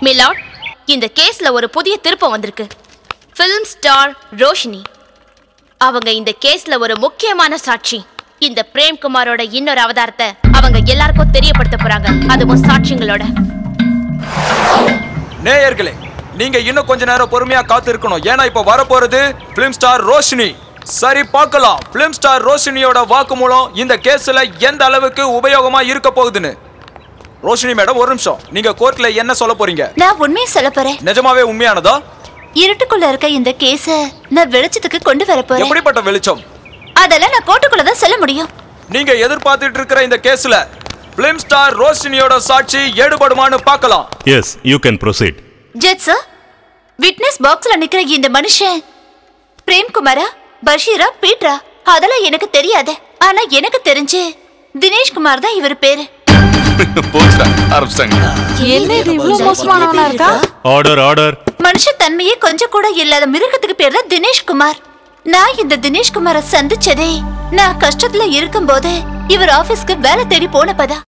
Milord இந்த கேஸ்ல ஒரு புதிய திருப்பம் வந்திருக்கு ஃபிலிம் ஸ்டார் ரோஷினி அவங்க இந்த கேஸ்ல ஒரு முக்கியமான சாட்சி இந்த பிரேம்குமாரோட இன்னொரு அவதாரத்தை அவங்க எல்லாருக்கும் தெரியப்படுத்த போறாங்க அதுவும் சாட்சிங்களோட நேயர்களே நீங்க இன்னும் கொஞ்ச நேரம் பொறுமையா காத்து இருக்கணும் ஏன்னா இப்ப வரப்போறது பிலிம் ஸ்டார் ரோஷினி சரி பார்க்கலாம் பிலிம் ஸ்டார் ரோஷினியோட வாக்குமூலம் இந்த கேஸ்ல எந்த அளவுக்கு உபயோகமா இருக்க போகுதுன்னு ரோஷினி மேடம் ஒரு நிமிஷம் நீங்க கோர்ட்ல என்ன சொல்ல போறீங்க நான் உண்மையை சொல்ல போறேன் நிஜமாவே உண்மையானதா இருட்டுக்குள்ள இருக்க இந்த கேஸ நான் வெளிச்சத்துக்கு கொண்டு வர போறேன் எப்படிப்பட்ட வெளிச்சம் அதெல்லாம் நான் கோர்ட்டுக்குள்ள தான் சொல்ல முடியும் நீங்க எதிர்பார்த்துட்டு இருக்கிற இந்த கேஸ்ல பிலிம் ஸ்டார் ரோஷினியோட சாட்சி ஈடுபடுமான்னு பார்க்கலாம் Yes, you can proceed. Judge sir witness பாக்ஸ்ல நிக்கிற இந்த மனுஷன் பிரேம்குமாரா பஷீரா பீட்ரா அதெல்லாம் எனக்கு தெரியாது ஆனா எனக்கு தெரிஞ்சு தினேஷ் குமார் தான் இவர் பேரு போச்சுடா ஆரம்பிச்சிட்டாங்க என்ன இது இவ்வளவு மோசமானவனா இருக்கா Order, order. மனுஷ தன்மையே கொஞ்சம் கூட இல்லாத மிருகத்துக்கு பேர் தான் தினேஷ் குமார் நான் இந்த தினேஷ் குமாரை சந்திச்சதே நான் கஷ்டத்துல இருக்கும்போது இவர் ஆபீஸ்க்கு வேலை தேடி போனப்பதான்